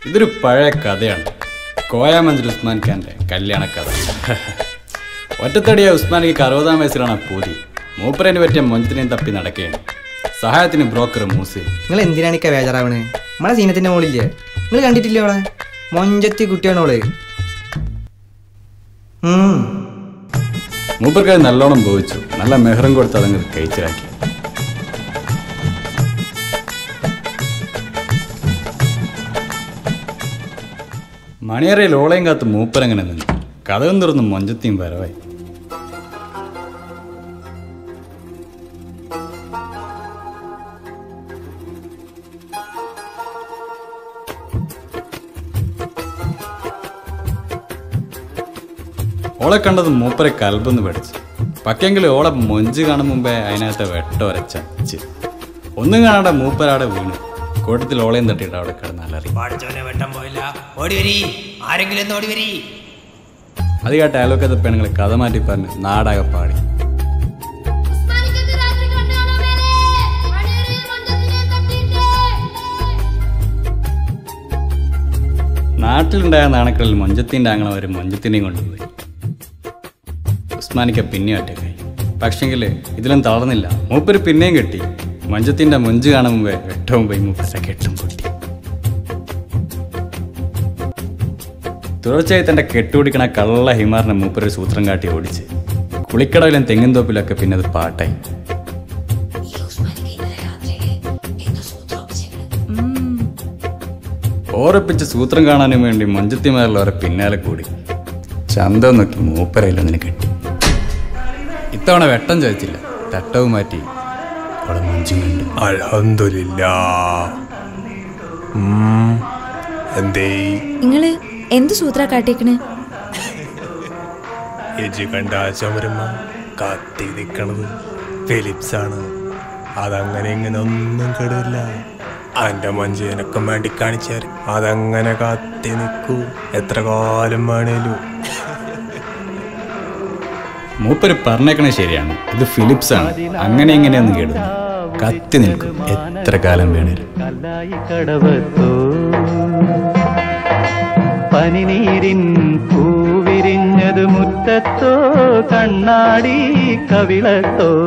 ഇതൊരു പഴയ കഥയാണ് കോയാമഞ്ചൽ ഉസ്മാൻ ഖാന്റെ കല്യാണ കഥ ഒറ്റത്തടിയ ഉസ്മാനിക്ക് അറുപതാം വയസ്സിലാണ് പൂതി മൂപ്പരന് പറ്റിയ മൊഞ്ചത്തിനെയും തപ്പി നടക്കുകയാണ് സഹായത്തിന് ബ്രോക്കർ മൂസി നിങ്ങൾ എന്തിനാണ് ഇക്ക ബേജാറാവണ് നമ്മളെ സീനത്തിന്റെ മോളില്ലേ നിങ്ങൾ കണ്ടിട്ടില്ലേ അവളെ മൊഞ്ചത്തി കുട്ടിയാണ് അവള് ഉം. മൂപ്പർക്ക് അത് നല്ലോണം ബോധിച്ചു നല്ല മെഹറും കൊടുത്ത് അതങ്ങ് കഴിച്ചിലാക്കി മണിയറയിൽ ഓളയും കാത്ത് മൂപ്പരങ്ങനെ നിന്നു കഥകം തുറന്ന് മൊഞ്ചത്തിയും വരവായി ഓളെ കണ്ടത് മൂപ്പരെ കൽബെന്ന് പഠിച്ചു പക്കെങ്കിൽ ഓളെ മൊഞ്ച് കാണും മുമ്പേ അതിനകത്ത് വെട്ടൊരച്ചച്ച് ഒന്നും കാണാതെ മൂപ്പരാടെ വീണു കൂട്ടത്തിൽ ഓളയും തട്ടിയിട്ട് അവിടെ കിടന്ന് അലറി പാടിച്ചവനെ വെട്ടം പോയില്ല ഓടി വരി ആരെങ്കിലും ഒന്ന് ഓടി വരി അത് കേട്ട അയലോക്കത്തെ പെണ്ണുങ്ങൾ കഥ മാറ്റി പറഞ്ഞ് നാടാകെ പാടി ഉസ്മാനിക്കത്ത് രാത്രി കണ്ടാണോ മേലെ മണിയറയിൽ മഞ്ചത്തിനെ തട്ടിയിട്ടേ നാട്ടിലുണ്ടായ നാണക്കളിൽ മൊഞ്ചത്തിൻ്റെ ആങ്ങള ഒരു മൊഞ്ചത്തിനെയും കൊണ്ടുപോയി ഉസ്മാനിക്ക പിന്നെയും ഒറ്റക്കായി പക്ഷെങ്കിൽ ഇതിലും തളർന്നില്ല മൂപ്പര് പിന്നെയും കെട്ടി മഞ്ചത്തിൻ്റെ മൊഞ്ച് കാണും മുമ്പേ വെട്ടവും പോയി മൂപ്പര കെട്ടും പൊട്ടി തുടർച്ചയായി തൻ്റെ കെട്ടുപിടിക്കണ കള്ള ഹിമാറിനെ മൂപ്പര് സൂത്രം കാട്ടി ഓടിച്ച് കുളിക്കടവിലും തെങ്ങിൻ തോപ്പിലൊക്കെ പിന്നെ അത് പാട്ടായി ഓറപ്പിച്ച് സൂത്രം കാണാനും വേണ്ടി മഞ്ചത്തിമാരുള്ളവരെ പിന്നാലെ കൂടി ചന്തം നോക്കി മൂപ്പരയിലൊന്നിന് കെട്ടി ഇത്തവണ വെട്ടം ചോദിച്ചില്ല തട്ടവും മാറ്റി അവിടെ മഞ്ചും കണ്ടു അൽഹംദുലില്ലാ എന്തേ നിങ്ങള് എന്ത് സൂത്ര കാട്ടിയേക്കണ് എജി കണ്ട ആ ചമരമ്മ കത്തി നിക്കണത് ഫിലിപ്സ് ആണ് അതങ്ങനെ ഇങ്ങനെ ഒന്നും കെടില്ല അന്റെ മഞ്ച് എനക്കും വേണ്ടി കാണിച്ചാൽ അതങ്ങനെ കത്തി നിൽക്കൂ എത്ര കാലം വേണേലും മൂപ്പര് പറഞ്ഞേക്കണേ ശരിയാണ് ഇത് ഫിലിപ്സ് ആണ് അങ്ങനെ ഇങ്ങനെയൊന്നും കേടുന്നു കത്തി നിൽക്കും എത്ര കാലം വേണേലും കല്ലായി കടവത്തോ പനിനീരിൻ പൂവിരിഞ്ഞത് മുറ്റത്തോ കണ്ണാടി കവിളത്തോ